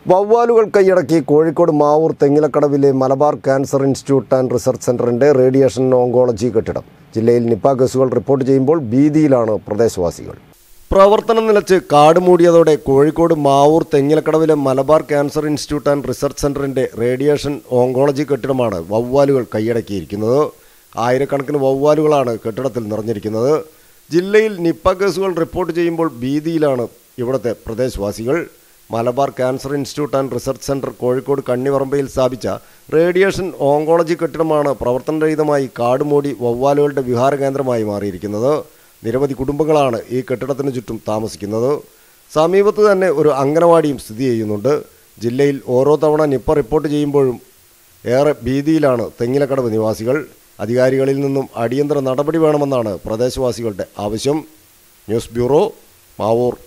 വവ്വാലുകൾ കൈയടക്കി കോഴിക്കോട് മാവൂർ തെങ്ങിലക്കടവിലെ Malabar cancer institute and research സെന്ററിന്റെ റേഡിയേഷൻ ഓങ്കോളജി കെട്ടിടം ജില്ലയിൽ നിപ്പ കേസുകൾ റിപ്പോർട്ട് ചെയ്യുമ്പോൾ ഭീതിയിലാണ് പ്രദേശവാസികൾ പ്രവർത്തനം നിലച്ച് കാട് മൂടിയതോടെ കോഴിക്കോട് മാവൂർ തെങ്ങിലക്കടവിലെ Malabar cancer institute and research സെന്ററിന്റെ റേഡിയേഷൻ ഓങ്കോളജി കെട്ടിടമാണ് വവ്വാലുകൾ കൈയടക്കിയിരിക്കുന്നത് ആയിരക്കണക്കിന് വവ്വാലുകളാണ് കെട്ടിടത്തിൽ നിറഞ്ഞിരിക്കുന്നത് ജില്ലയിൽ നിപ്പ കേസുകൾ റിപ്പോർട്ട് ചെയ്യുമ്പോൾ ഭീതിയിലാണ് ഇവിടുത്തെ പ്രദേശവാസികൾ Malabar cancer institute and research centre Kozhikode കണ്ണിവറമ്പയിൽ സ്ഥാപിച്ച റേഡിയേഷൻ ഓങ്കോളജി കെട്ടിടമാണ് പ്രവർത്തനരഹിതമായി കാടുമൂടി വവ്വാലുകളുടെ വിഹാര കേന്ദ്രമായി മാറിയിരിക്കുന്നത് നിരവധി കുടുംബങ്ങളാണ് ഈ കെട്ടിടത്തിന് ചുറ്റും താമസിക്കുന്നത് സമീപത്ത് തന്നെ ഒരു അംഗനവാടിയും സ്ഥിതി ചെയ്യുന്നുണ്ട് ജില്ലയിൽ ഓരോ തവണ നിപ്പ റിപ്പോർട്ട് ചെയ്യുമ്പോഴും ഏറെ ഭീതിയിലാണ് തെങ്ങിലക്കടവ് നിവാസികൾ അധികാരികളിൽ നിന്നും അടിയന്തര നടപടി വേണമെന്നാണ് പ്രദേശവാസികളുടെ ആവശ്യം ന്യൂസ് ബ്യൂറോ മാവൂർ